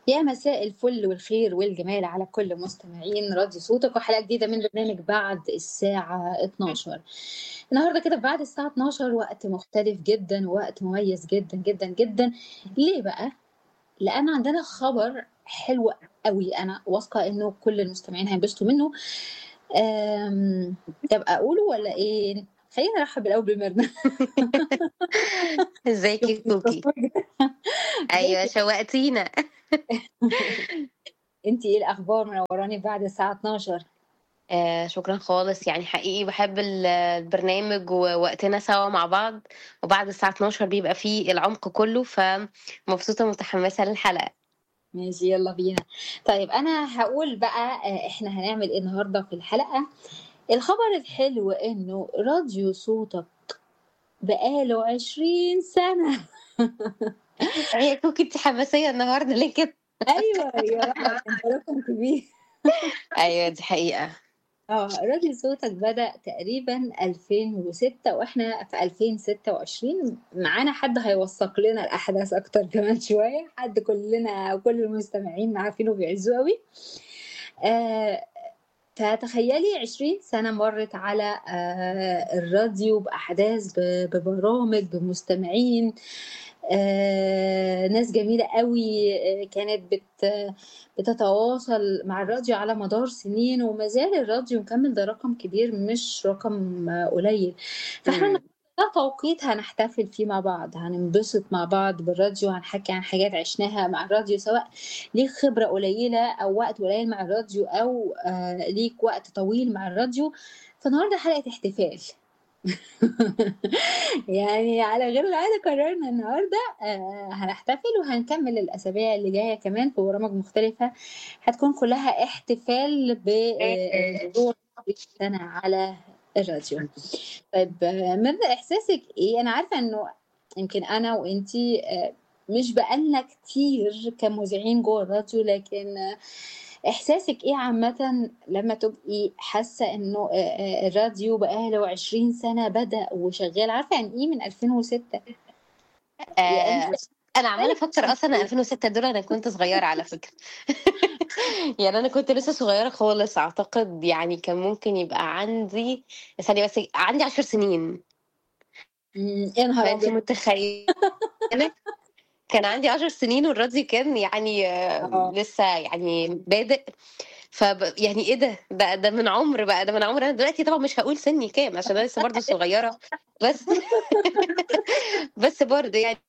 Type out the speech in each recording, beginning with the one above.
يا مساء الفل والخير والجمال على كل مستمعين راديو صوتك وحلقة جديدة من برنامج بعد الساعة 12 النهاردة كده بعد الساعة 12 وقت مختلف جدا ووقت مميز جدا جدا جدا ليه بقى؟ لأن عندنا خبر حلو قوي أنا واثقة إنه كل المستمعين هينبسطوا منه أم... طب أقوله ولا إيه؟ خلينا نرحب الأول بميرنا ازيك يا كوكي ايوه شوقتينا انت ايه الاخبار منوراني بعد الساعه 12 آه شكرا خالص يعني حقيقي بحب ال- البرنامج ووقتنا سوا مع بعض وبعد الساعة 12 بيبقى فيه العمق كله فمبسوطة متحمسة للحلقة ماشي يلا بينا طيب انا هقول بقى آه، احنا هنعمل ايه النهارده في الحلقه الخبر الحلو انه راديو صوتك بقاله 20 سنه هي كوكي انت حماسية النهاردة ليه كده؟ ايوه يا رب انت رقم كبير ايوه دي حقيقة اه راديو صوتك بدأ تقريبا 2006 واحنا في 2026 معانا حد هيوثق لنا الاحداث اكتر كمان شويه حد كلنا وكل المستمعين عارفينه بيعزوه قوي آه فتخيلي 20 سنة مرت على آه الراديو بأحداث ب- ببرامج بمستمعين آه ناس جميلة قوي آه كانت بت بتتواصل مع الراديو على مدار سنين وما زال الراديو مكمل ده رقم كبير مش رقم آه، قليل فاحنا مم. ده توقيت هنحتفل فيه مع بعض هننبسط مع بعض بالراديو هنحكي عن حاجات عشناها مع الراديو سواء ليك خبرة قليلة أو وقت قليل مع الراديو أو آه ليك وقت طويل مع الراديو فالنهاردة حلقة احتفال يعني على غير العادة قررنا النهاردة آه هنحتفل وهنكمل الأسابيع اللي جاية كمان في برامج مختلفة هتكون كلها احتفال بمرور سنة على الراديو طيب آه، ميرنا إحساسك إيه؟ أنا عارفة إنه يمكن أنا وإنتي آه، مش بقالنا كتير كمذيعين جوه الراديو لكن آه، إحساسك إيه عامة لما تبقي حاسة إنه آه، آه، الراديو بقاله 20 سنة بدأ وشغال عارفة يعني إيه من 2006 يعني آه انا عماله افكر اصلا 2006 دول انا كنت صغيره على فكره يعني انا كنت لسه صغيره خالص اعتقد يعني كان ممكن يبقى عندي ثانيه بس عندي عشر سنين مم، يا نهار فانت أبيض متخيله كان عندي عشر سنين والراديو كان يعني آه، آه. لسه يعني بادئ فب يعني ايه ده ده ده من عمر بقى ده من عمر انا دلوقتي طبعا مش هقول سني كام عشان انا لسه برضه صغيره بس بس برضه يعني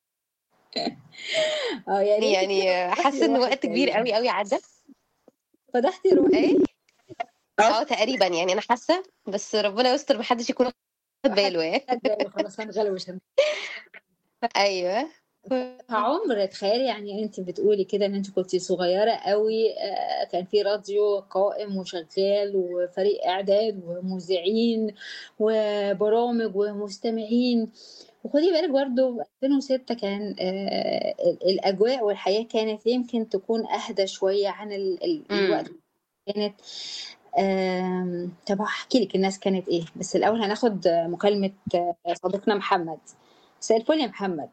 اه يعني انت يعني كده آه، حاسه ان روحك وقت كبير تقريبا قوي قوي عدى فتحتي روحك ايه اه تقريبا يعني انا حاسه بس ربنا يستر محدش يكون واخد باله يعني خد باله خلاص هنغلب مش هن- ايوه عمر تخيلي يعني انت بتقولي كده ان انت كنتي صغيره قوي آه، كان في راديو قائم وشغال وفريق اعداد ومذيعين وبرامج ومستمعين وخدي بالك برضو 2006 كان آه، ال- الاجواء والحياه كانت يمكن تكون اهدى شويه عن ال- ال- الوقت امم كانت آم، طب احكي لك الناس كانت ايه بس الاول هناخد مكالمه آه، صديقنا محمد مساء الفل يا محمد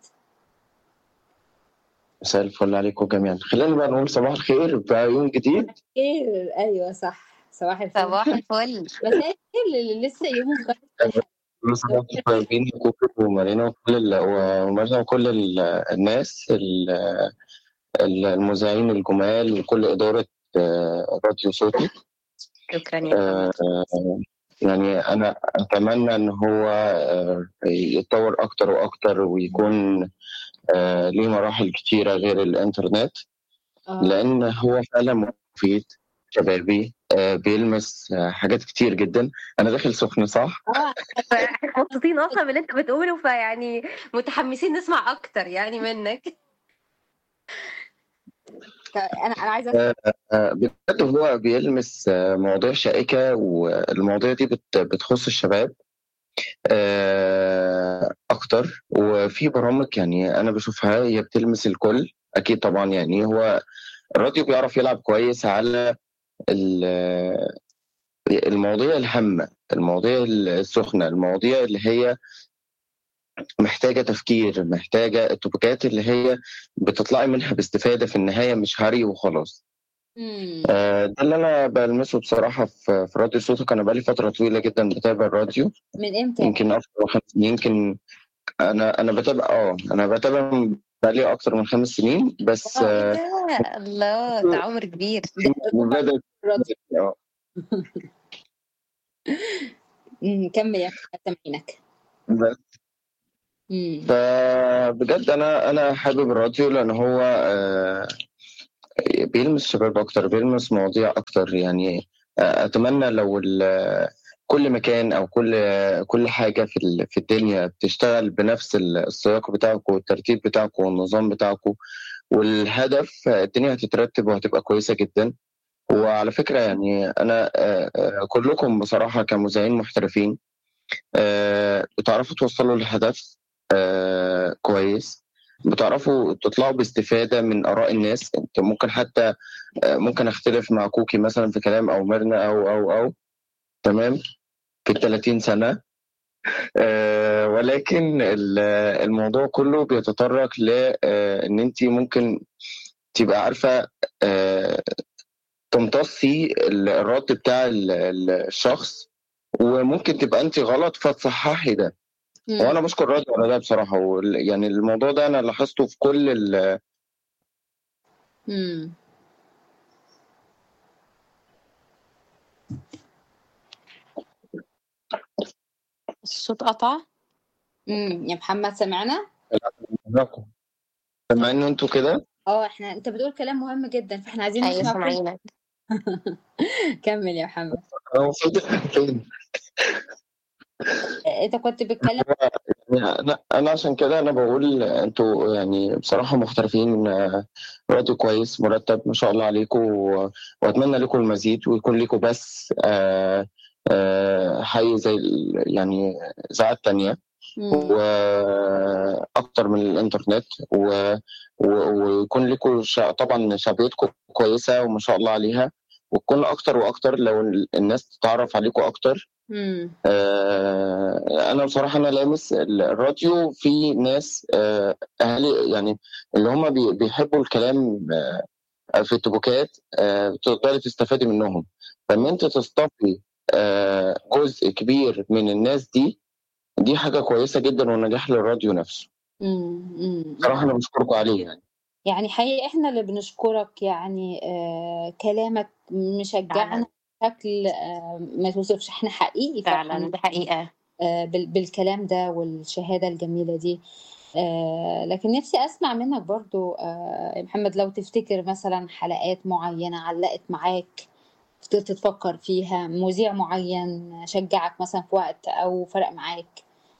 مساء الفل عليكم جميعا خلينا بقى نقول صباح الخير بقى يوم جديد خير ايوه صح صباح الفل صباح الفل مساء الخير اللي لسه يومه خير كل صباح الخير طيبين كوكو ومارينا وكل ال... ومارينا وكل ال... الناس ال... ال- المذيعين الجمال وكل إدارة آه، راديو صوتي شكرا يا آه، محمد يعني أنا أتمنى إن هو آه، يتطور أكتر وأكتر ويكون آه، ليه مراحل كتيرة غير الإنترنت اه لأن هو فعلا مفيد شبابي آه، بيلمس آه، حاجات كتير جدا أنا داخل سخن صح؟ اه احنا مبسوطين اصلا باللي انت بتقوله فيعني متحمسين نسمع اكتر يعني منك انا انا عايزه اسال آه، بجد هو بيلمس آه، مواضيع شائكة والمواضيع دي بت- بتخص الشباب آه، أكتر وفي برامج يعني أنا بشوفها هي بتلمس الكل أكيد طبعا يعني هو الراديو بيعرف يلعب كويس على ال- المواضيع الهامة المواضيع السخنة المواضيع اللي هي محتاجه تفكير محتاجه التوبيكات اللي هي بتطلعي منها باستفاده في النهايه مش هري وخلاص مم. آه، ده اللي انا بلمسه بصراحه في في راديو صوتك انا بقالي فتره طويله جدا بتابع الراديو من امتى يمكن اكتر من خمس سنين يمكن انا انا بتابع اه انا بتابع بقالي اكتر من خمس سنين بس اه ايه آه، ده الله ده عمر كبير بدأت الراديو. اه مم. كمل يا محمد سامعينك بس مم. فبجد انا انا حابب الراديو لان هو آه، بيلمس شباب اكتر بيلمس مواضيع اكتر يعني آه، اتمنى لو ال- كل مكان او كل كل حاجه في ال- في الدنيا بتشتغل بنفس السياق بتاعكم والترتيب بتاعكم والنظام بتاعكم والهدف آه، الدنيا هتترتب وهتبقى كويسه جدا وعلى فكره يعني انا آه، آه، كلكم بصراحه كمذيعين محترفين آه، بتعرفوا توصلوا للهدف آه، كويس بتعرفوا تطلعوا باستفادة من آراء الناس انت ممكن حتى آه، ممكن اختلف مع كوكي مثلا في كلام او ميرنا او او او تمام في ال 30 سنة آه، ولكن ال- الموضوع كله بيتطرق لان انت ممكن تبقى عارفة آه، تمتصي الرد بتاع ال- ال- الشخص وممكن تبقى انت غلط فتصححي ده مم. وانا بشكر راديو على ده بصراحه وال- يعني الموضوع ده انا لاحظته في كل ال- مم. الصوت قطع مم. يا محمد سمعنا بما ان انتوا كده اه احنا انت بتقول كلام مهم جدا فاحنا عايزين ايوه نسمع كل سامعينك كمل يا محمد انا المفروض فين انت كنت بتتكلم يعني انا انا عشان كده انا بقول انتوا يعني بصراحه محترفين آه، راديو كويس مرتب ما شاء الله عليكم و- واتمنى لكم المزيد ويكون لكم بس آه، آه، حي زي ال- يعني اذاعات تانية مم. واكتر من الانترنت و... و... ويكون لكم شع... طبعا شعبيتكم كويسه وما شاء الله عليها وتكون اكتر واكتر لو ال- الناس تتعرف عليكم اكتر مم. آه، انا بصراحه انا لامس ال- الراديو في ناس آه، اهالي يعني اللي هم بي- بيحبوا الكلام آه، في التبوكات آه، تقدري تستفادي منهم فان انت تصطفي آه، جزء كبير من الناس دي دي حاجه كويسه جدا ونجاح للراديو نفسه مم. مم. بصراحه انا بشكركم عليه يعني يعني حقيقي احنا اللي بنشكرك يعني آه كلامك مشجعنا فعلا بشكل آه ما توصفش احنا حقيقي فعلا فرحانين دي حقيقة آه بال- بالكلام ده والشهادة الجميلة دي آه لكن نفسي أسمع منك برضو آه يا محمد لو تفتكر مثلا حلقات معينة علقت معاك فضلت تفكر فيها مذيع معين شجعك مثلا في وقت أو فرق معاك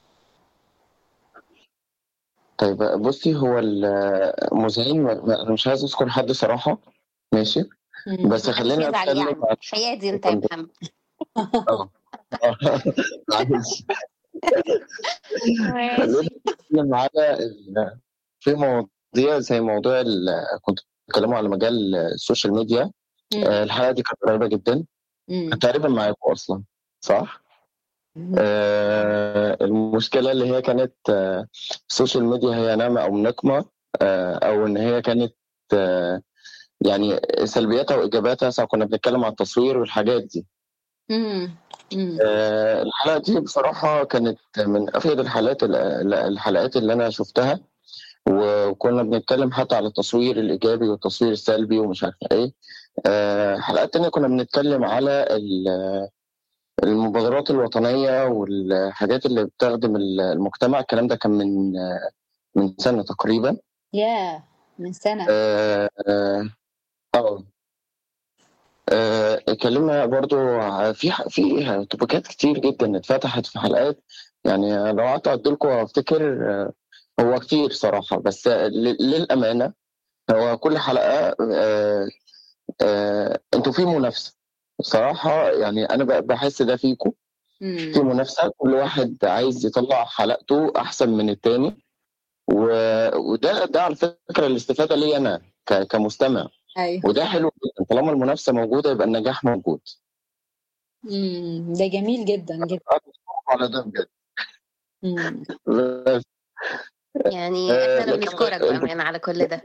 طيب بصي هو المذيعين ما- ما- انا مش عايز اذكر حد صراحه ماشي مم. بس خلينا يزعل يعني اتكلم عن حيادي انت يا محمد اه معلش خلينا ماشي نتكلم على ال- في مواضيع زي موضوع ال- كنت بتكلموا على مجال السوشيال ميديا مم. آه، الحلقه دي كانت قريبه جدا مم. كانت تقريبا معاكم اصلا صح؟ مم. آه، المشكله اللي هي كانت آه، السوشيال ميديا هي نعمه او نقمه آه، او ان هي كانت آه، يعني سلبياتها وايجاباتها سواء كنا بنتكلم على التصوير والحاجات دي مم. مم. آه، الحلقه دي بصراحه كانت من افيد الحلقات الحلقات اللي انا شفتها وكنا بنتكلم حتى على التصوير الايجابي والتصوير السلبي ومش عارف ايه آه، حلقات تانية كنا بنتكلم على ال- المبادرات الوطنيه والحاجات اللي بتخدم المجتمع الكلام ده كان من من سنه تقريبا ياه من سنة اه آه، آه. آه، اتكلمنا برضو ع- في ح- في توبيكات كتير جدا اتفتحت في حلقات يعني لو قعدت اعد لكم افتكر آه، هو كتير صراحه بس ل- للامانه هو كل حلقه آه، آه، انتوا في منافسه صراحه يعني انا ب- بحس ده فيكم في مم. منافسه كل واحد عايز يطلع حلقته احسن من التاني و- وده ده على فكره الاستفاده لي انا ك- كمستمع أيوه وده حلو جدا طالما المنافسه موجوده يبقى النجاح موجود مم. ده جميل جدا جدا أنا بشكركم على ده بجد مم. بس يعني آه، احنا اللي لكن بنشكرك انت بأمانة على كل ده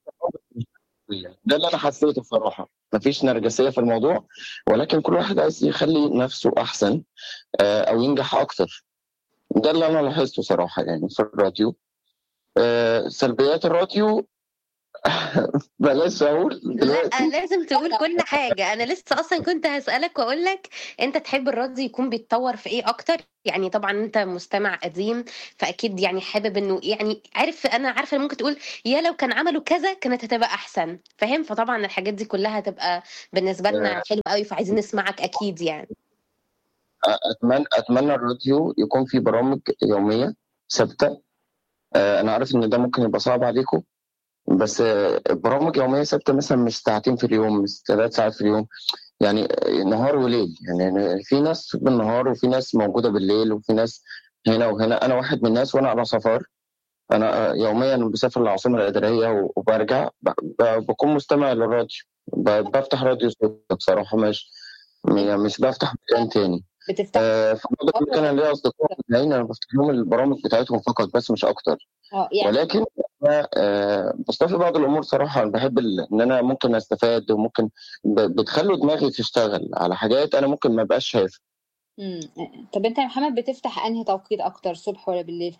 ده اللي انا حسيته بصراحه مفيش نرجسيه في الموضوع ولكن كل واحد عايز يخلي نفسه احسن آه، او ينجح اكتر ده اللي انا لاحظته صراحه يعني في الراديو آه، سلبيات الراديو بلاش اقول لا دلوقتي لازم تقول كل حاجة أنا لسه أصلا كنت هسألك وأقول لك أنت تحب الراديو يكون بيتطور في إيه أكتر يعني طبعا أنت مستمع قديم فأكيد يعني حابب إنه يعني عارف أنا عارفة ممكن تقول يا لو كان عملوا كذا كانت هتبقى أحسن فاهم فطبعا الحاجات دي كلها هتبقى بالنسبة لنا حلوة قوي فعايزين نسمعك أكيد يعني اتمنى اتمنى الراديو يكون فيه برامج يوميه ثابته آه، انا عارف ان ده ممكن يبقى صعب عليكم بس آه، برامج يوميه ثابته مثلا مش ساعتين في اليوم مش ثلاث ساعات في اليوم يعني آه، نهار وليل يعني في ناس بالنهار وفي ناس موجوده بالليل وفي ناس هنا وهنا انا واحد من الناس وانا على سفر انا آه، يوميا بسافر العاصمه الاداريه وبرجع ب- ب- بكون مستمع للراديو ب- بفتح راديو صوت بصراحه مش يعني مش بفتح مكان تاني بتفتح آه، في بعض الاماكن انا ليا اصدقاء متابعين انا بفتح لهم البرامج بتاعتهم فقط بس مش اكتر اه يعني ولكن أنا آه، بستفيد بعض الامور صراحه انا بحب ال- ان انا ممكن استفاد وممكن ب- بتخلوا دماغي تشتغل على حاجات انا ممكن ما ابقاش شايفها مم. طب انت يا محمد بتفتح انهي توقيت اكتر الصبح ولا بالليل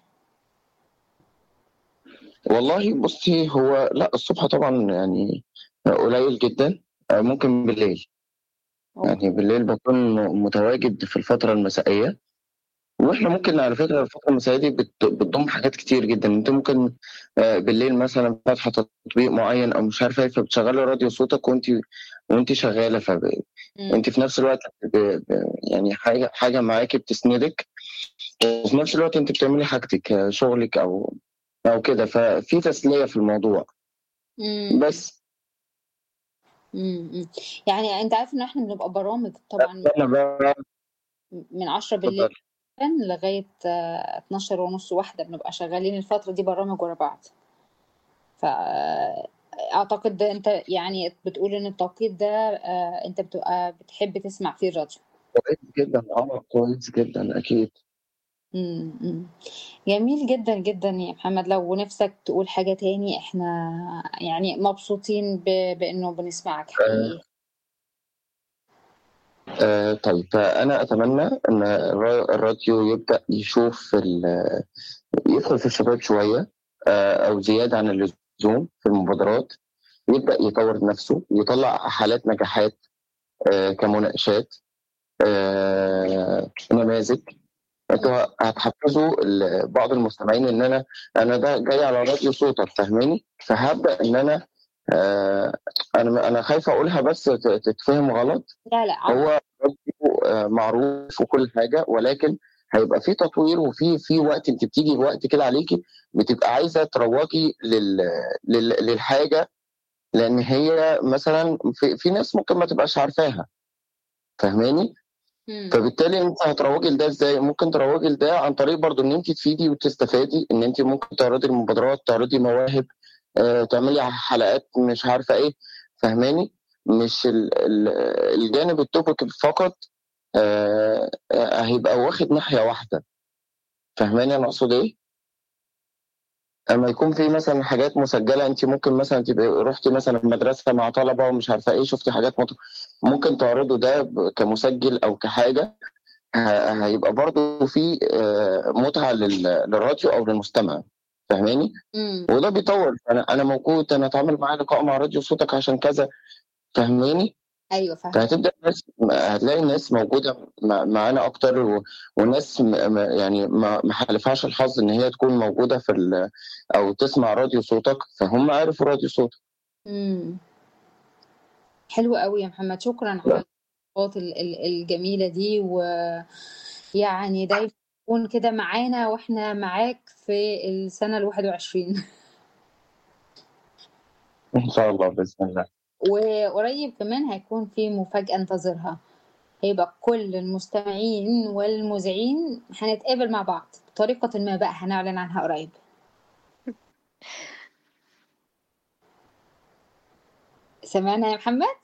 والله بصي هو لا الصبح طبعا يعني قليل جدا آه، ممكن بالليل أوه. يعني بالليل بكون متواجد في الفتره المسائيه واحنا ممكن على فكره الفتره المسائيه دي بت- بتضم حاجات كتير جدا انت ممكن آه، بالليل مثلا فاتحه تطبيق معين او مش عارفه ايه فبتشغلي راديو صوتك وانت وانت شغاله فب... مم. انت في نفس الوقت ب... ب... يعني حاجه حاجه معاكي بتسندك وفي نفس الوقت انت بتعملي حاجتك آه، شغلك او او كده ففي تسليه في الموضوع مم. بس مم. مم. يعني انت عارف ان احنا بنبقى برامج طبعا انا بقى من 10 بالليل اتفضل. لغاية آه، 12 ونص واحدة بنبقى شغالين الفترة دي برامج ورا بعض فأعتقد ده أنت يعني بتقول إن التوقيت ده آه، أنت بتبقى بتحب تسمع فيه الراديو كويس جدا اه كويس جدا اكيد مم، مم. جميل جدا جدا يا محمد لو نفسك تقول حاجة تاني احنا يعني مبسوطين ب... بأنه بنسمعك حقيقي آه طيب فأنا أتمنى أن الرا- الراديو يبدأ يشوف ال- يدخل في الشباب شوية آه أو زيادة عن اللزوم في المبادرات يبدأ يطور نفسه يطلع حالات نجاحات آه كمناقشات آه نماذج انتوا هتحفزوا ال- بعض المستمعين ان انا انا ده جاي على راديو صوتك فاهماني فهبدا ان انا آه انا انا خايف اقولها بس ت- تتفهم غلط لا لا عم- هو راديو آه، معروف وكل حاجه ولكن هيبقى في تطوير وفي في وقت انت بتيجي وقت كده عليكي بتبقى عايزه تروجي لل لل للحاجه لان هي مثلا في, في ناس ممكن ما تبقاش عارفاها فاهماني مم. فبالتالي انت هتروجي لده ازاي ممكن تروجي لده عن طريق برضو ان انت تفيدي وتستفادي ان انت ممكن تعرضي المبادرات تعرضي مواهب آه، تعملي حلقات مش عارفه ايه فاهماني مش ال- ال- الجانب التوبيك فقط آه، آه، هيبقى واخد ناحيه واحده فاهماني انا اقصد ايه اما يكون في مثلا حاجات مسجله انت ممكن مثلا تبقى رحتي مثلا مدرسه مع طلبه ومش عارفه ايه شفتي حاجات مت... ممكن تعرضوا ده ب- كمسجل او كحاجه ه- هيبقى برضو في آه، متعه لل- للراديو او للمستمع فاهماني مم. وده بيطور انا انا موجود انا اتعامل معاه لقاء مع راديو صوتك عشان كذا فاهماني أيوه فاهم فهتبدا الناس هتلاقي الناس موجوده مع- معانا اكتر و- والناس م- م- يعني ما ما حالفهاش الحظ ان هي تكون موجوده في ال- او تسمع راديو صوتك فهم عرفوا راديو صوتك مم. حلو قوي يا محمد شكرا على النقاط ال- ال- الجميلة دي ويعني ده يكون كده معانا واحنا معاك في السنة الواحد وعشرين ان شاء الله باذن الله وقريب كمان هيكون في مفاجأة انتظرها هيبقى كل المستمعين والمذيعين هنتقابل مع بعض بطريقة ما بقى هنعلن عنها قريب سمعنا يا محمد؟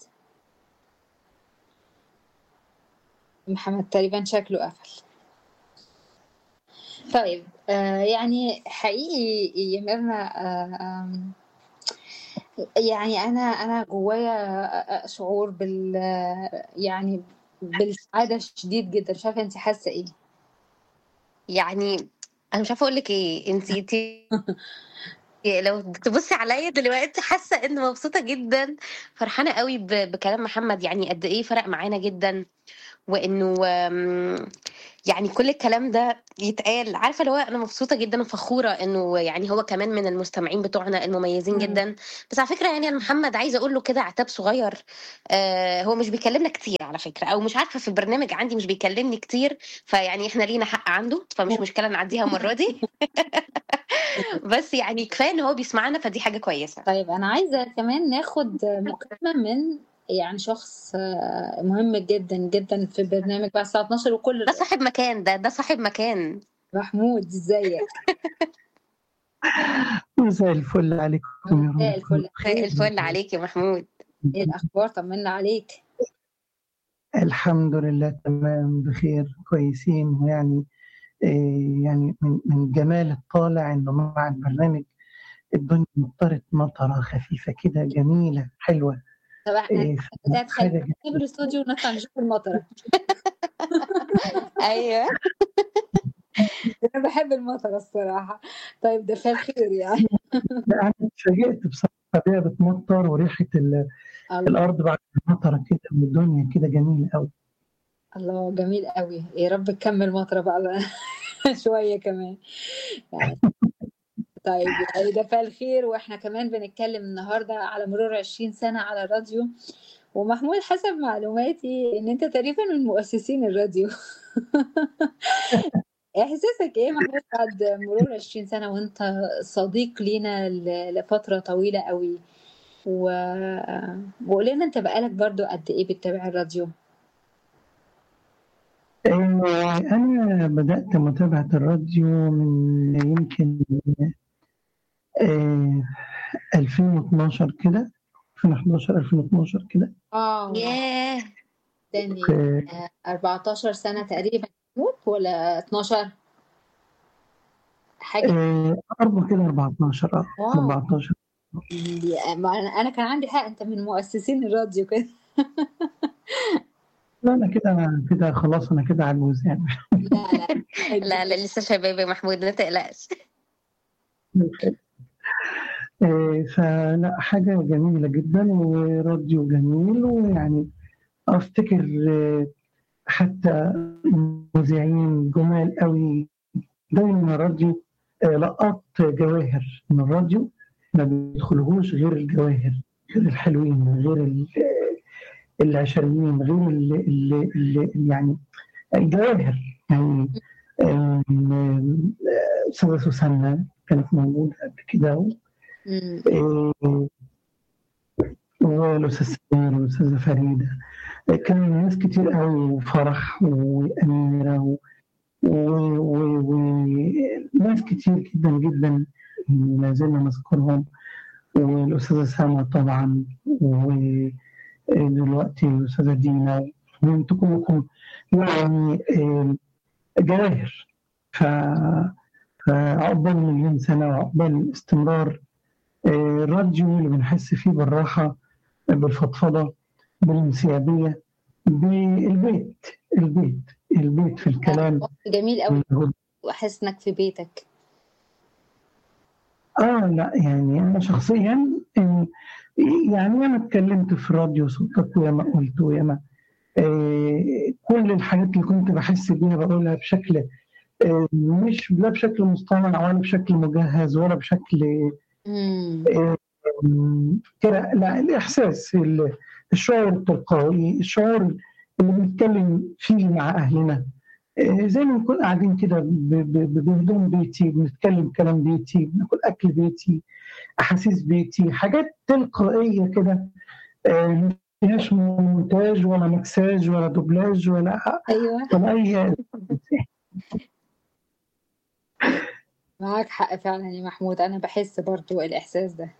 محمد تقريبا شكله قفل طيب آه يعني حقيقي يا ميرنا آه آم، يعني انا انا جوايا شعور بال يعني بالسعاده شديد جدا مش عارفه انت حاسه ايه يعني انا مش عارفه اقول لك ايه انت انت لو تبصي عليا دلوقتي حاسه ان مبسوطه جدا فرحانه قوي ب- بكلام محمد يعني قد ايه فرق معانا جدا وانه آم، يعني كل الكلام ده يتقال عارفه اللي هو انا مبسوطه جدا وفخوره انه يعني هو كمان من المستمعين بتوعنا المميزين مم. جدا بس على فكره يعني انا محمد عايزه اقول له كده عتاب صغير آه هو مش بيكلمنا كتير على فكره او مش عارفه في البرنامج عندي مش بيكلمني كتير فيعني احنا لينا حق عنده فمش مشكله نعديها المره دي بس يعني كفايه ان هو بيسمعنا فدي حاجه كويسه طيب انا عايزه كمان ناخد مكالمه من يعني شخص آه، مهم جدا جدا في برنامج بعد الساعه 12 وكل ده صاحب مكان ده ده صاحب مكان محمود ازيك مساء الفل عليكم يا رب مساء الفل مساء الفل عليك يا محمود ايه الاخبار طمنا عليك الحمد لله تمام بخير كويسين ويعني آه، يعني من من جمال الطالع انه مع البرنامج الدنيا مطرت مطره خفيفه كده جميله حلوه طب احنا آه، بتاعت حاجه خلينا نسيب الاستوديو ونطلع نشوف المطره ايوه انا بحب المطره الصراحه طيب ده فيها خير يعني لا، انا اتفاجئت بصراحه بيها بتمطر وريحه ال- الله الارض بعد المطره كده والدنيا كده جميله قوي الله جميل قوي يا رب تكمل مطره بقى شويه كمان يعني طيب يعني ده فيها الخير واحنا كمان بنتكلم النهارده على مرور 20 سنه على الراديو ومحمود حسب معلوماتي ان انت تقريبا من مؤسسين الراديو احساسك ايه محمود بعد مرور 20 سنه وانت صديق لينا ل- لفتره طويله قوي و... وقول لنا انت بقالك برضو قد ايه بتتابع الراديو آه، أنا بدأت متابعة الراديو من يمكن آه، 2012 كده 2011 2012 كده اه ياه تاني آه، 14 سنه تقريبا محمود ولا 12 حاجه آه، قرب كده 14 اه واو 14 دي- ما انا أنا كان عندي حق انت من مؤسسين الراديو كده لا أنا كده أنا كده خلاص أنا كده عجوز يعني لا لا لا لا لسه شباب يا محمود ما تقلقش آه، فلا حاجة جميلة جدا وراديو جميل ويعني أفتكر آه، حتى مذيعين جمال قوي دايما الراديو آه، لقط جواهر من الراديو ما بيدخلهوش غير الجواهر غير الحلوين غير ال- العشريين غير ال ال ال يعني الجواهر يعني آم، آم، آه، أستاذة سوسنة كانت موجودة قبل كده مم. آه، والأستاذ سمير والأستاذة فريدة آه، كان ناس كتير قوي وفرح وأميرة و- و- و- وناس كتير جدا جدا ما زلنا نذكرهم والأستاذة سامة طبعا ودلوقتي الأستاذة دينا وانتم كلكم يعني آه، جواهر ف فعقبال مليون سنة وعقبال استمرار آه، الراديو اللي بنحس فيه بالراحة بالفضفضة بالانسيابية بالبيت البيت البيت في الكلام جميل قوي والهدوء. واحس انك في بيتك اه لا يعني انا شخصيا آه، يعني انا اتكلمت في الراديو صوتك وياما قلت وياما آه، كل الحاجات اللي كنت بحس بيها بقولها بشكل آه، مش لا بشكل مصطنع ولا بشكل مجهز ولا بشكل مم. آم، كده لا الاحساس ال- الشعور التلقائي الشعور اللي بنتكلم فيه مع اهلنا آه، زي ما نكون قاعدين كده ب- ب- ب- بهدوم بيتي بنتكلم كلام بيتي بناكل اكل بيتي احاسيس بيتي حاجات تلقائيه كده آه، ما فيهاش مونتاج ولا مكساج ولا دوبلاج ولا ايوه ولا اي معاك حق فعلا يا محمود انا بحس برضو الاحساس ده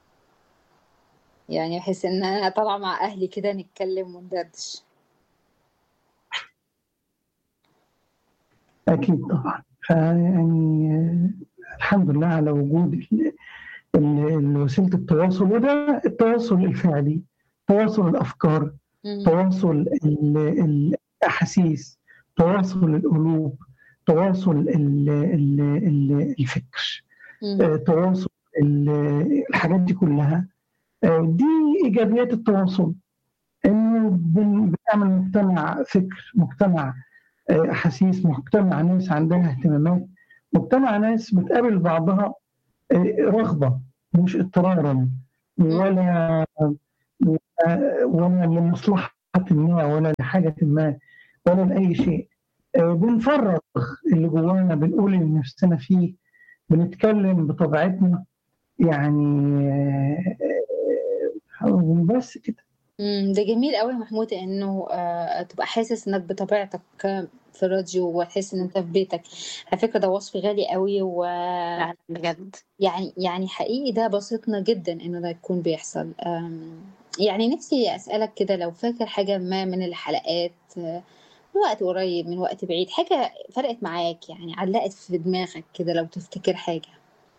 يعني بحس ان انا طالعه مع اهلي كده نتكلم وندردش اكيد طبعا فيعني آه، الحمد لله على وجود ال- ال- وسيله التواصل وده التواصل الفعلي تواصل الافكار مم. تواصل ال- الاحاسيس تواصل القلوب تواصل ال- ال- ال- الفكر مم. آه، تواصل ال- الحاجات دي كلها آه، دي ايجابيات التواصل انه بن- بنعمل مجتمع فكر مجتمع آه، احاسيس مجتمع ناس عندها اهتمامات مجتمع ناس بتقابل بعضها آه، رغبه مش اضطرارا ولا ولا لمصلحه ما ولا لحاجه ما ولا لاي شيء آه، بنفرغ اللي جوانا بنقول اللي نفسنا فيه بنتكلم بطبيعتنا يعني آه، آه، بس كده مم. ده جميل قوي يا محمود انه آه، تبقى حاسس انك بطبيعتك آه، في الراديو وتحس ان انت في بيتك على فكرة ده وصف غالي قوي ويعني فعلا بجد يعني حقيقي ده بسطنا جدا انه ده يكون بيحصل آم، يعني نفسي اسألك كده لو فاكر حاجة ما من الحلقات آه، من وقت قريب من وقت بعيد حاجة فرقت معاك يعني علقت في دماغك كده لو تفتكر حاجة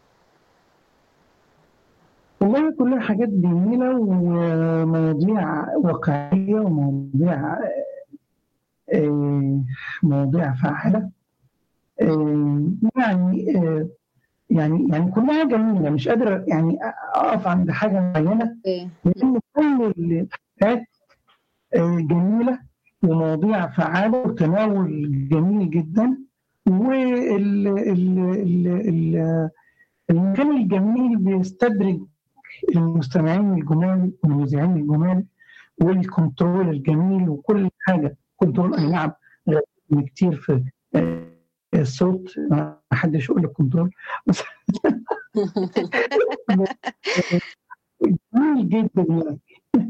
والله كلها حاجات جميلة ومواضيع واقعية ومواضيع آه، مواضيع فاعلة آه، يعني آه، يعني يعني كلها جميلة مش قادر يعني أقف عند حاجة معينة ايه لأن كل الحاجات آه، جميلة ومواضيع فعالة وتناول جميل جدا والمكان الجميل بيستدرج المستمعين الجمال والمذيعين الجمال والكنترول الجميل وكل حاجة كنترول أي نعم غالباً كتير في آه، الصوت ما حدش يقول لك كنترول بس جميل جدا يعني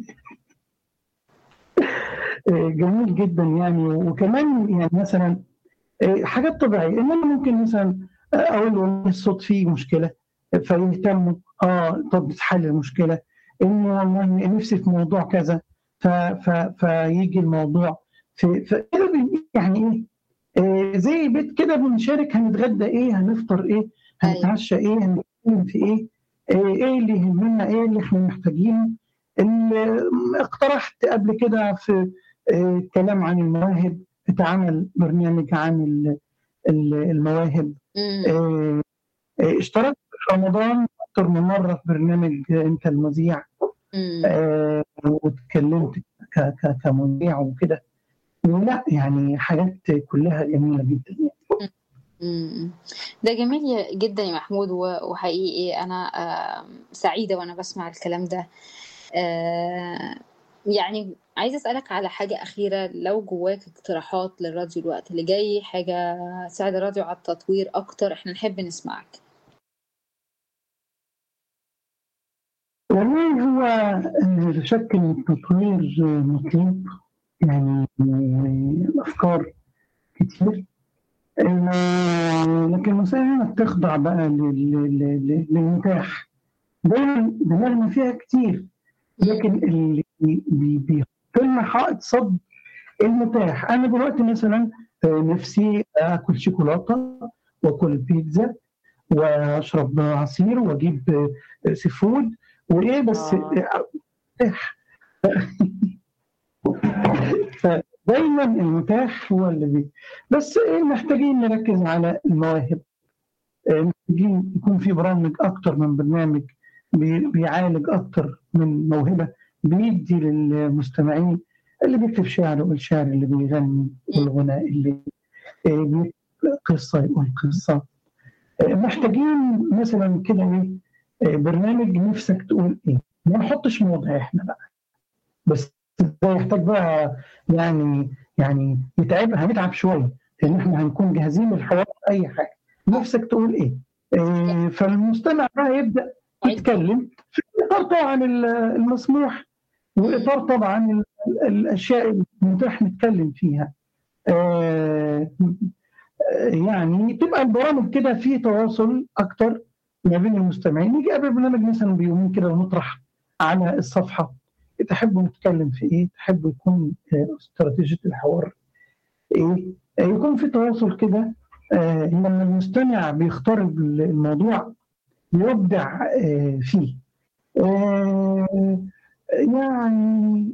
آه، جميل جدا يعني وكمان يعني مثلا آه، حاجات طبيعيه ان انا ممكن مثلا آه، اقول له الصوت فيه مشكله فيهتموا اه طب تحل المشكله انه والله نفسي في موضوع كذا ف ف فيجي الموضوع في فكده بن- يعني ايه آه، زي بيت كده بنشارك هنتغدى ايه هنفطر ايه هنتعشى ايه هنتكلم في ايه آه، ايه اللي يهمنا ايه اللي احنا محتاجينه اللي اقترحت قبل كده في آه، كلام عن المواهب اتعمل برنامج عن ال- ال- المواهب مم. آه، آه، اشتركت في رمضان اكتر من مره في برنامج آه، انت المذيع مم. آه، واتكلمت ك- ك- كمذيع وكده لا يعني حاجات كلها جميله جدا يعني. مم. ده جميل يا- جدا يا محمود و- وحقيقي أنا آم، سعيدة وأنا بسمع الكلام ده آه، يعني عايزة أسألك على حاجة أخيرة لو جواك اقتراحات للراديو الوقت اللي جاي حاجة تساعد الراديو على التطوير أكتر إحنا نحب نسمعك والله هو آه، لا شك ان التطوير آه، مطلوب يعني آه، الافكار كتير آه، لكن المسألة هنا بتخضع بقى لل- لل- لل- للمتاح دايما دماغنا فيها كتير لكن اللي بي- بي- بيحط لنا حائط صد المتاح انا دلوقتي مثلا آه، نفسي اكل شوكولاته واكل بيتزا واشرب عصير واجيب آه، سي فود وايه بس آه. آه، متاح فدايما المتاح هو اللي بي بس إيه، محتاجين نركز على المواهب آه، محتاجين يكون في برامج اكتر من برنامج بي- بيعالج اكتر من موهبه بيدي للمستمعين اللي بيكتب شعر يقول شعر اللي بيغني والغناء اللي آه، بيكتب قصه يقول قصه آه، محتاجين مثلا كده ايه آه، برنامج نفسك تقول ايه ما نحطش موضع احنا بقى بس ده يحتاج بقى يعني يعني يتعب هنتعب شويه لان احنا هنكون جاهزين للحوار في اي حاجه نفسك تقول ايه آه، فالمستمع بقى يبدا يتكلم في اطار طبعا ال- المسموح واطار طبعا ال- ال- الاشياء المتاح نتكلم فيها آه، آه، يعني تبقى البرامج كده في تواصل اكتر ما بين المستمعين يجي قبل برنامج مثلا بيومين كده ونطرح على الصفحه تحبوا نتكلم في ايه تحبوا يكون آه، استراتيجيه الحوار ايه آه، يكون في تواصل كده آه، لما المستمع بيختار الموضوع يبدع آه، فيه آه، يعني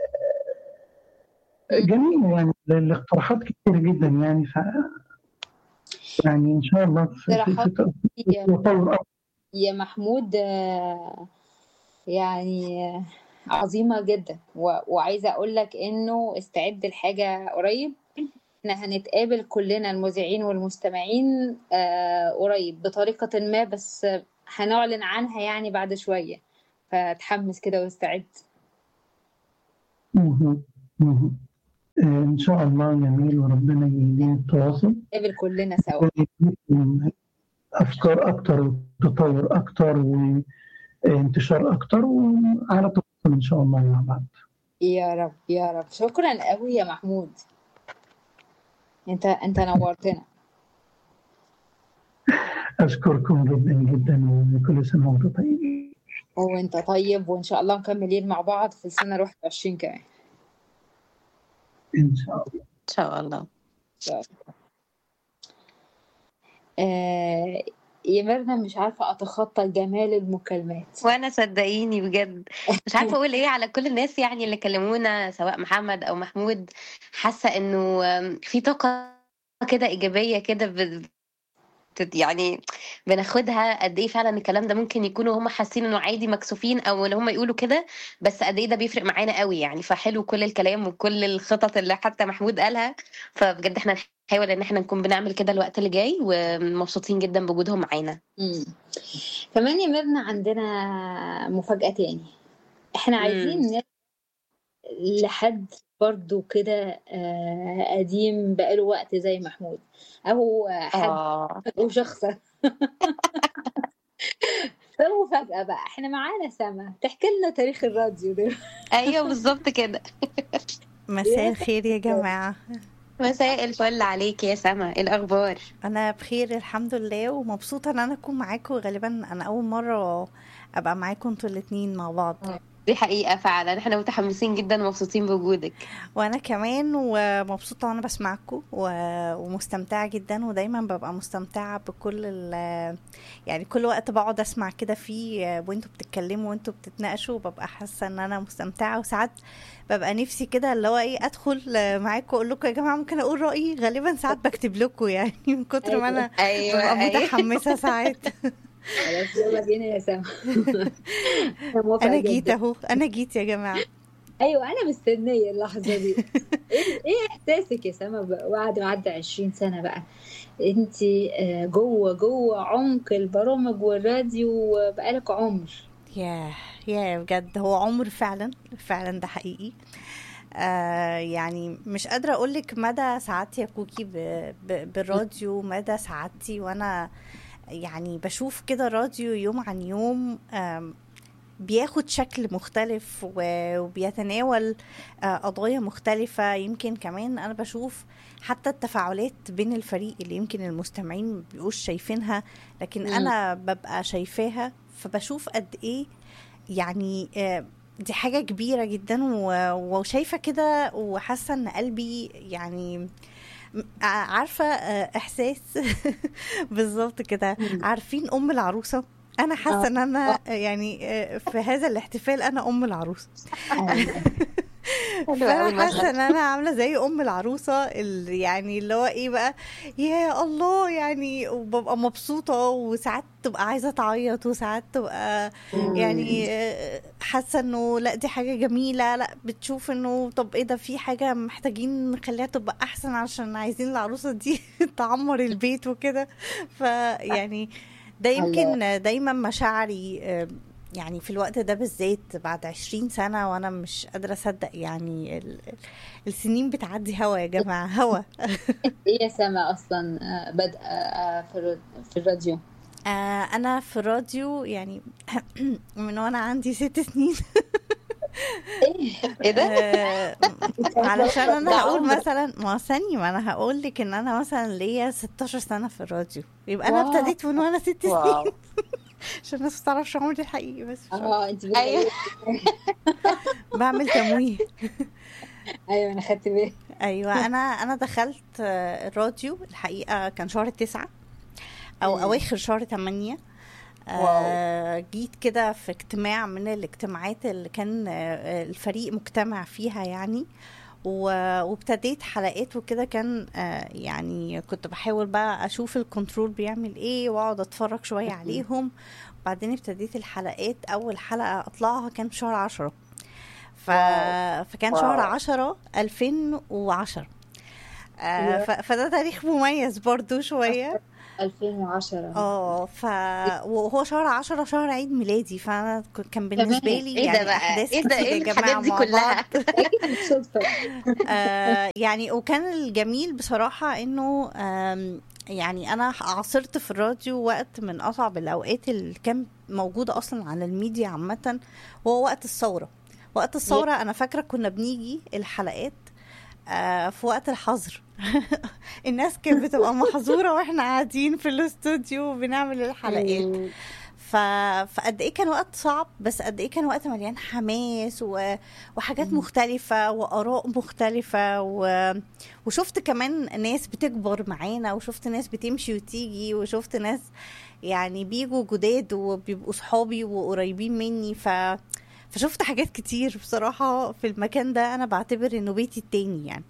آه، جميل يعني الاقتراحات كتير جدا يعني ف يعني ان شاء الله في في- اقتراحات في يا في تطور أكتر. يا محمود آه، يعني آه، عظيمة جدا و- وعايزة أقول لك إنه استعد لحاجة قريب إحنا هنتقابل كلنا المذيعين والمستمعين آه، قريب بطريقة ما بس آه، هنعلن عنها يعني بعد شوية فتحمس كده واستعد مهم. مهم. آه، ان شاء الله جميل وربنا يدينا التواصل نتقابل كلنا سوا ويدينا افكار اكتر وتطور اكتر وانتشار اكتر وعلى تواصل ان شاء الله مع بعض يا رب يا رب شكرا قوي يا محمود انت انت نورتنا اشكركم جدا جدا وكل سنه وانتم طيبين وانت طيب وان شاء الله مكملين مع بعض في السنة 21 كمان ان شاء الله ان شاء الله إن شاء الله آه يا ميرنا مش عارفة أتخطى جمال المكالمات وانا صدقيني بجد مش عارفه اقول ايه على كل الناس يعني اللي كلمونا سواء محمد او محمود حاسه انه آم، في طاقه كده ايجابيه كده ب- بت- يعني بناخدها قد ايه فعلا الكلام ده ممكن يكونوا هم حاسين انه عادي مكسوفين او ان هم يقولوا كده بس قد ايه ده بيفرق معانا قوي يعني فحلو كل الكلام وكل الخطط اللي حتى محمود قالها فبجد احنا نحاول ان احنا نكون بنعمل كده الوقت اللي جاي ومبسوطين جدا بوجودهم معانا مم. كمان يا ميرنا عندنا مفاجأة تاني احنا عايزين مم. نرجع لحد برضو كده آه، قديم بقاله وقت زي محمود أو حد اه أو شخصة فالمفاجأة بقى احنا معانا سما تحكي لنا تاريخ الراديو ده ايوه بالظبط كده مساء الخير يا جماعة مساء الفل عليك يا سما ايه الاخبار أنا بخير الحمد لله ومبسوطة إن أنا أكون معاكم غالبا أنا أول مرة أبقى معاكم انتوا الاتنين مع بعض دي حقيقة فعلا احنا متحمسين جدا ومبسوطين بوجودك وأنا كمان ومبسوطة وأنا بسمعكم و- ومستمتعة جدا ودايما ببقى مستمتعة بكل ال يعني كل وقت بقعد أسمع كده فيه وانتوا بتتكلموا وانتوا بتتناقشوا ببقى حاسة إن أنا مستمتعة وساعات ببقى نفسي كده اللي هو ايه ادخل معاكم اقول لكم يا جماعه ممكن اقول رايي غالبا ساعات بكتب لكم يعني من كتر ما انا ايوه ببقى ايوه متحمسه ساعات خلاص يلا بينا يا سما أنا موافقة انا جيت جدا اهو انا جيت يا جماعه ايوه انا مستنيه اللحظه دي ايه إيه احساسك يا سما بقى بعد ما عدى 20 سنه بقى انت جوه جوه عمق البرامج والراديو بقالك عمر ياه ياه بجد هو عمر فعلا فعلا ده حقيقي آه يعني مش قادرة أقولك مدى سعادتي يا كوكي ب ب بالراديو مدى سعادتي وأنا يعني بشوف كده راديو يوم عن يوم آم، بياخد شكل مختلف و- وبيتناول آه، قضايا مختلفة يمكن كمان أنا بشوف حتى التفاعلات بين الفريق اللي يمكن المستمعين مبيبقوش شايفينها لكن مم. أنا ببقى شايفاها فبشوف قد إيه يعني آه، دي حاجة كبيرة جدا و- وشايفة كده وحاسة إن قلبي يعني م- ع- عارفة آه، إحساس بالظبط كده عارفين أم العروسة أنا حاسة آه. إن أنا يعني آه، في هذا الاحتفال أنا أم العروسة حلو قوي فانا حاسه المشهد ان انا عامله زي ام العروسه اللي يعني اللي هو ايه بقى يا الله يعني وببقى مبسوطه وساعات تبقى عايزه تعيط وساعات تبقى يعني آه، حاسه انه لا دي حاجه جميله لا بتشوف انه طب ايه ده في حاجه محتاجين نخليها تبقى احسن عشان عايزين العروسه دي تعمر البيت وكده فيعني ده يمكن دايما مشاعري آه، يعني في الوقت ده بالذات بعد عشرين سنة وأنا مش قادرة أصدق يعني ال- السنين بتعدي هوا يا جماعة هوا ايه يا سما اصلا آه، بادئه آه، في الر- في الراديو آه أنا في الراديو يعني من وأنا عندي ست سنين ايه ده آه علشان أنا ده هقول عمر. مثلا ما ثانية ما أنا هقول لك إن أنا مثلا ليا 16 سنة في الراديو يبقى أنا واو. ابتديت من وأنا ست سنين واو عشان الناس ما تعرفش عمري الحقيقي بس مش اه انت ايوه بعمل تمويه ايوه انا خدت بالي ايوه انا انا دخلت آه، الراديو الحقيقه كان شهر تسعة او مم. اواخر شهر تمانية آه جيت كده في اجتماع من الاجتماعات اللي كان آه، الفريق مجتمع فيها يعني و- وابتديت حلقات وكده كان آه، يعني كنت بحاول بقى اشوف الكنترول بيعمل ايه واقعد اتفرج شوية عليهم وبعدين ابتديت الحلقات اول حلقة اطلعها كان في شهر عشرة ف... واو. فكان واو. شهر عشرة 2010 آه يا. ف... فده تاريخ مميز برضو شوية 2010 اه ف وهو شهر عشرة شهر عيد ميلادي فانا ك- كان بالنسبة كمان. لي ايه يعني ده بقى احداث ايه ده كتير ايه يا جماعة الحاجات دي مع كلها بعض اكيد صدفه آه يعني وكان الجميل بصراحة انه آم، يعني انا عاصرت في الراديو وقت من اصعب الاوقات اللي كان موجودة اصلا على الميديا عامة وهو وقت الثورة وقت الثورة انا فاكرة كنا بنيجي الحلقات آه في وقت الحظر الناس كانت بتبقى محظورة واحنا قاعدين في الاستوديو بنعمل الحلقات ف... فقد ايه كان وقت صعب بس قد ايه كان وقت مليان حماس و... وحاجات مم. مختلفة وآراء مختلفة و... وشفت كمان ناس بتكبر معانا وشفت ناس بتمشي وتيجي وشفت ناس يعني بيجوا جداد وبيبقوا صحابي وقريبين مني ف فشفت حاجات كتير بصراحة في المكان ده أنا بعتبر إنه بيتي التاني يعني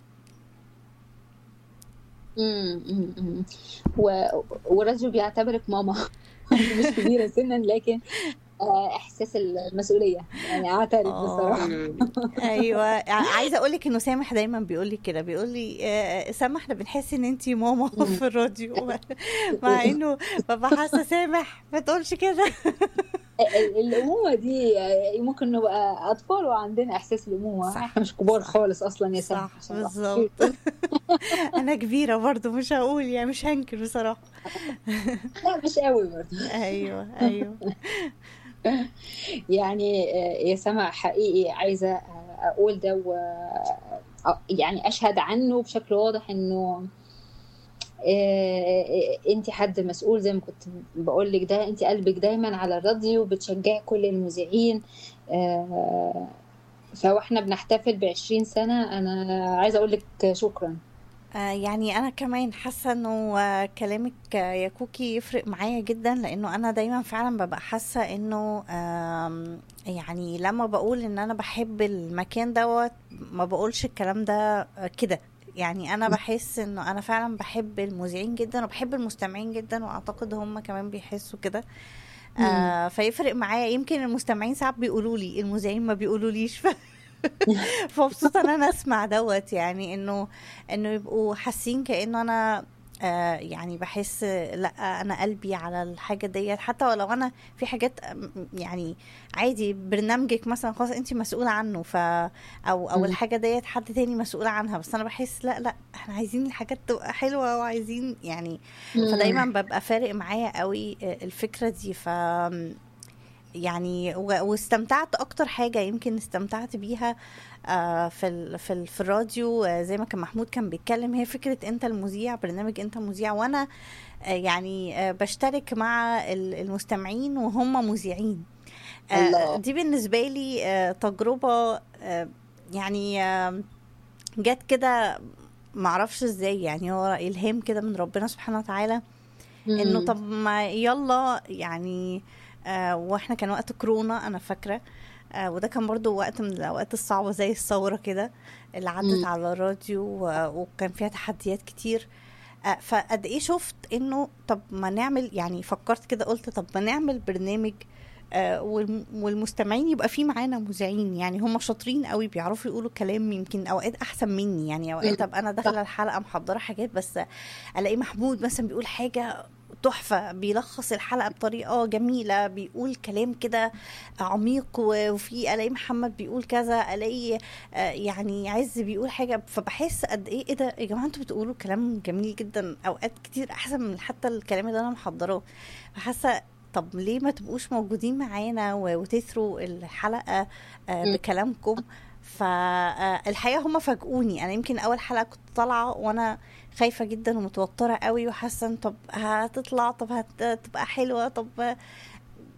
امم أمم، أمم. و... والراديو بيعتبرك ماما مش كبيره سنا لكن آه، احساس المسؤوليه يعني اعترف آه. بصراحه ايوه ع- عايزه اقول لك انه سامح دايما بيقول لي كده بيقول لي آه، سامح احنا بنحس ان انتي ماما في الراديو مع انه ببقى حاسه سامح ما تقولش كده ال- الامومه دي آه، ممكن نبقى اطفال وعندنا احساس الامومه صح، احنا مش كبار صح. خالص اصلا يا سامح صح عشان الله. بالظبط انا كبيره برضو مش هقول يعني مش هنكر بصراحه لا مش قوي برضه ايوه ايوه يعني آه، يا سما حقيقي عايزه آه، اقول ده و آه، يعني اشهد عنه بشكل واضح انه انت حد مسؤول زي ما كنت بقول لك ده انت قلبك دايما على الراديو بتشجعي كل المذيعين آه، فواحنا بنحتفل بعشرين سنة أنا عايزة أقول لك شكرا آه، يعني انا كمان حاسه انه آه، كلامك آه، يا كوكي يفرق معايا جدا لانه انا دايما فعلا ببقى حاسه انه آم، يعني لما بقول ان انا بحب المكان دوت ما بقولش الكلام ده آه، كده يعني انا بحس انه انا فعلا بحب المذيعين جدا وبحب المستمعين جدا واعتقد هم كمان بيحسوا كده آه فيفرق معايا يمكن المستمعين ساعات بيقولوا لي المذيعين ما بيقولوا ليش ف... فمبسوطه ان انا اسمع دوت يعني انه انه يبقوا حاسين كانه انا آه يعني بحس لا انا قلبي على الحاجه ديت حتى ولو انا في حاجات آم، يعني عادي برنامجك مثلا خلاص انت مسؤوله عنه ف او او مم. الحاجه ديت حد تاني مسؤول عنها بس انا بحس لا لا احنا عايزين الحاجات تبقى حلوه وعايزين يعني فدايما ببقى فارق معايا قوي الفكره دي ف يعني و- واستمتعت اكتر حاجه يمكن استمتعت بيها آه، في ال في ال في الراديو آه، زي ما كان محمود كان بيتكلم هي فكره انت المذيع برنامج انت مذيع وانا آه، يعني آه، بشترك مع ال- المستمعين وهم مذيعين آه، الله. دي بالنسبه لي آه، تجربه آه، يعني آه، جت كده معرفش ازاي يعني هو الهام كده من ربنا سبحانه وتعالى انه طب ما يلا يعني آه واحنا كان وقت كورونا انا فاكره آه وده كان برضو وقت من الاوقات الصعبه زي الثوره كده اللي عدت مم. على الراديو و- وكان فيها تحديات كتير آه فقد ايه شفت انه طب ما نعمل يعني فكرت كده قلت طب ما نعمل برنامج آه والم- والمستمعين يبقى فيه معانا مذيعين يعني هم شاطرين قوي بيعرفوا يقولوا كلام يمكن اوقات احسن مني يعني اوقات مم. ابقى انا داخله الحلقه محضره حاجات بس الاقي محمود مثلا بيقول حاجه تحفه بيلخص الحلقه بطريقه جميله بيقول كلام كده عميق و- وفي الاقي محمد بيقول كذا الاقي آه، يعني عز بيقول حاجه فبحس قد ايه ايه ده يا جماعه انتوا بتقولوا كلام جميل جدا اوقات كتير احسن من حتى الكلام اللي انا محضراه فحاسه طب ليه ما تبقوش موجودين معانا و- وتثروا الحلقه آه، مم. بكلامكم فالحقيقه هم فاجئوني انا يمكن اول حلقه كنت طالعه وانا خايفه جدا ومتوتره قوي وحاسه إن طب هتطلع طب هتبقى حلوه طب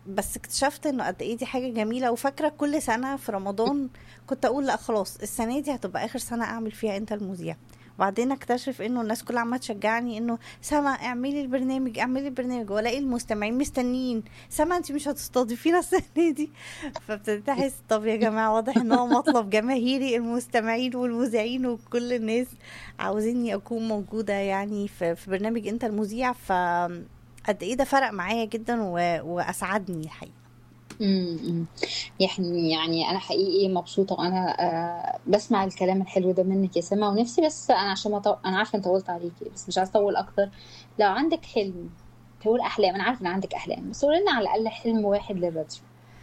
بس اكتشفت انه قد ايه دي حاجه جميله وفاكره كل سنه في رمضان كنت اقول لا خلاص السنه دي هتبقى اخر سنه اعمل فيها انت المذيع وبعدين اكتشف انه الناس كلها عماله تشجعني انه سما اعملي البرنامج اعملي البرنامج والاقي المستمعين مستنيين سما انت مش هتستضيفينا السنه دي فابتديت احس طب يا جماعه واضح ان هو مطلب جماهيري المستمعين والمذيعين وكل الناس عاوزيني اكون موجوده يعني في, في برنامج انت المذيع ف قد ايه ده فرق معايا جدا و... واسعدني الحقيقه امم يعني يعني انا حقيقي مبسوطه وانا آه بسمع الكلام الحلو ده منك يا سما ونفسي بس انا عشان ما طو... انا عارفه ان طولت عليكي بس مش عايزه اطول اكتر لو عندك حلم تقول احلام انا عارفه ان عندك احلام بس قولي لنا على الاقل حلم واحد للراديو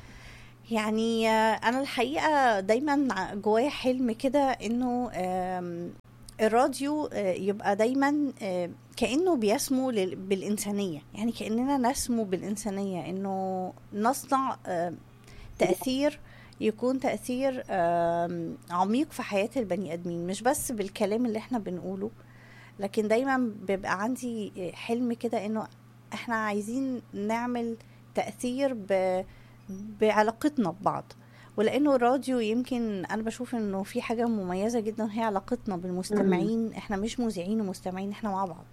يعني آه، انا الحقيقه دايما جوايا حلم كده انه آم، الراديو آه، يبقى دايما آه، كانه بيسمو لل- بالانسانيه يعني كاننا نسمو بالانسانيه انه نصنع آه، تاثير يكون تاثير آم، عميق في حياه البني ادمين مش بس بالكلام اللي احنا بنقوله لكن دايما بيبقى عندي حلم كده انه احنا عايزين نعمل تاثير ب بعلاقتنا ببعض ولانه الراديو يمكن انا بشوف انه في حاجه مميزه جدا هي علاقتنا بالمستمعين احنا مش مذيعين ومستمعين احنا مع بعض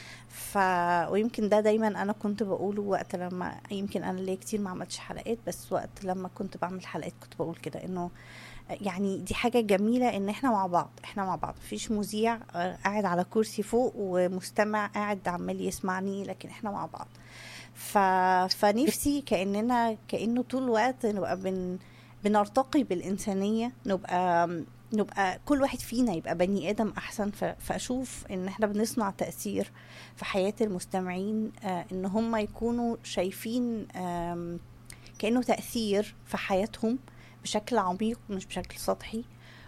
ف ويمكن ده دايما انا كنت بقوله وقت لما يمكن انا ليا كتير ما عملتش حلقات بس وقت لما كنت بعمل حلقات كنت بقول كده انه يعني دي حاجة جميلة ان احنا مع بعض احنا مع بعض مفيش مذيع آه، قاعد على كرسي فوق ومستمع قاعد عمال يسمعني لكن احنا مع بعض ف... فنفسي كأننا كأنه طول الوقت نبقى بن... بنرتقي بالإنسانية نبقى نبقى كل واحد فينا يبقى بني آدم أحسن ف... فأشوف إن احنا بنصنع تأثير في حياة المستمعين آه إن هم يكونوا شايفين آم، كأنه تأثير في حياتهم بشكل عميق مش بشكل سطحي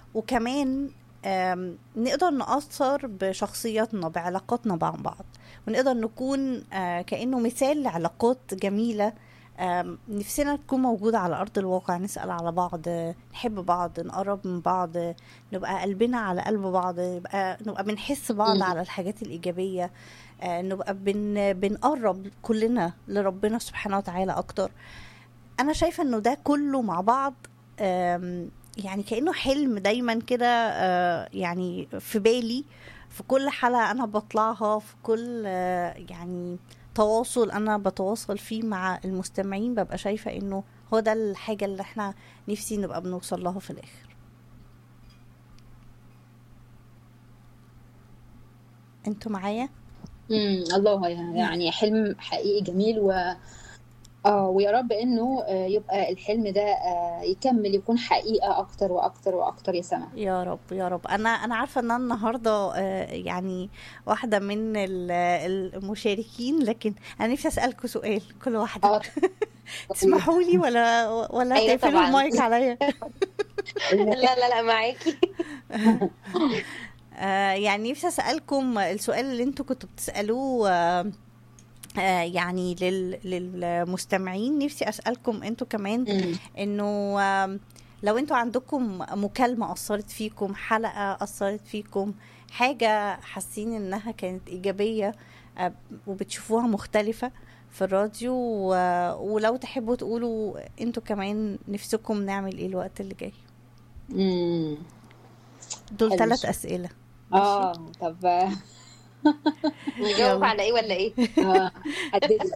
وكمان آم، نقدر نأثر بشخصياتنا بعلاقاتنا مع بعض ونقدر نكون آه، كأنه مثال لعلاقات جميلة آم، نفسنا تكون موجودة على أرض الواقع نسأل على بعض آه، نحب بعض نقرب من بعض آه، نبقى قلبنا على قلب بعض نبقى نبقى بنحس بعض مم. على الحاجات الإيجابية آه، نبقى بن بنقرب كلنا لربنا سبحانه وتعالى أكتر أنا شايفة إنه ده كله مع بعض آم، يعني كأنه حلم دايما كده آه، يعني في بالي في كل حلقة أنا بطلعها في كل آه، يعني تواصل أنا بتواصل فيه مع المستمعين ببقى شايفة إنه هو ده الحاجة اللي احنا نفسي نبقى بنوصل لها في الآخر انتوا معايا؟ امم الله يعني حلم حقيقي جميل و اه ويا رب انه آه، يبقى الحلم ده آه، يكمل يكون حقيقة اكتر واكتر واكتر يا سما يا رب يا رب انا انا عارفه ان انا النهارده آه، يعني واحده من ال- المشاركين لكن انا نفسي اسالكم سؤال كل واحده اه تسمحوا لي ولا ولا أيوة هتقفلوا طبعاً. المايك عليا لا لا لا معاكي آه، يعني نفسي اسالكم السؤال اللي انتوا كنتوا بتسالوه آه، آه، يعني لل- للمستمعين نفسي اسالكم انتوا كمان أمم. انه آم، لو انتوا عندكم مكالمة أثرت فيكم حلقة أثرت فيكم حاجة حاسين إنها كانت إيجابية آه، وبتشوفوها مختلفة في الراديو و- ولو تحبوا تقولوا انتوا كمان نفسكم نعمل ايه الوقت اللي جاي أمم. دول حلو ثلاث السؤال. أسئلة اه طب آه، نجاوب يلا. على ايه ولا ايه آه، حددي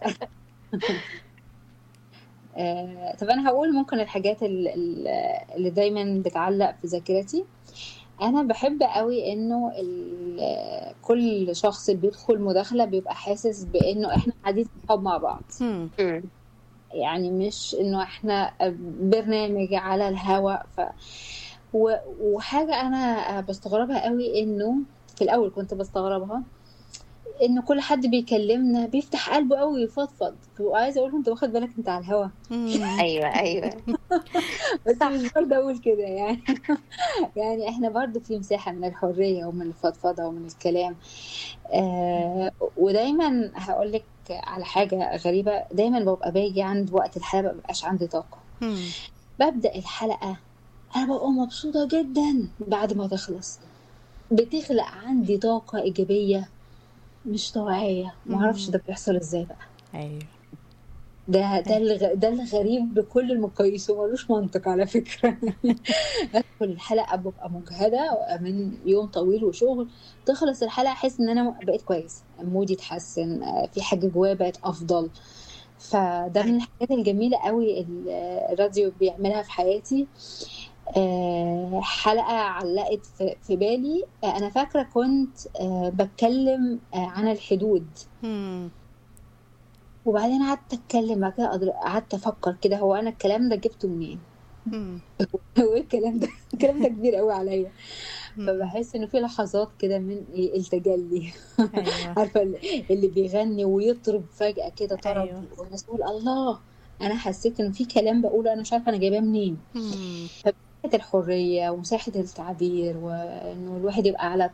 آه، طب انا هقول ممكن الحاجات ال- ال- اللي دايما بتعلق في ذاكرتي انا بحب قوي انه ال- كل شخص بيدخل مداخله بيبقى حاسس بانه احنا قاعدين صحاب مع بعض هم، مم. يعني مش انه احنا برنامج على الهواء ف و... وحاجه انا بستغربها قوي انه في الاول كنت بستغربها انه كل حد بيكلمنا بيفتح قلبه قوي ويفضفض وعايزه اقول له انت واخد بالك انت على الهوا هم، ايوه ايوه بس صح. مش برضه اقول كده يعني يعني احنا برضه في مساحه من الحريه ومن الفضفضه ومن الكلام آه ودايما هقول لك على حاجه غريبه دايما ببقى باجي عند وقت الحلقه مبقاش عندي طاقه هم، ببدا الحلقه انا ببقى مبسوطه جدا بعد ما تخلص بتخلق عندي طاقه ايجابيه مش طبيعيه معرفش مم. ده بيحصل ازاي بقى ايوه ده ده الغ... ده الغريب بكل المقاييس وملوش منطق على فكرة أدخل الحلقة ببقى مجهدة من يوم طويل وشغل تخلص الحلقة أحس إن أنا بقيت كويس مودي اتحسن آه، في حاجة جوايا بقت أفضل فده من الحاجات الجميلة قوي اللي الراديو بيعملها في حياتي آه، حلقة علقت في في بالي آه، أنا فاكرة كنت آه، بتكلم آه، عن الحدود مم. وبعدين قعدت اتكلم بعد كده أدر- قعدت افكر كده هو انا الكلام ده جبته منين مم. هو ايه الكلام ده الكلام ده كبير قوي عليا مم. فبحس انه في لحظات كده من إيه التجلي ايوه عارفه اللي اللي بيغني ويطرب فجأة كده طرب ايوه والناس تقول الله انا حسيت انه في كلام بقوله انا مش عارفه انا جايباه منين مم. مساحة الحرية ومساحة التعبير وإنه الواحد يبقى على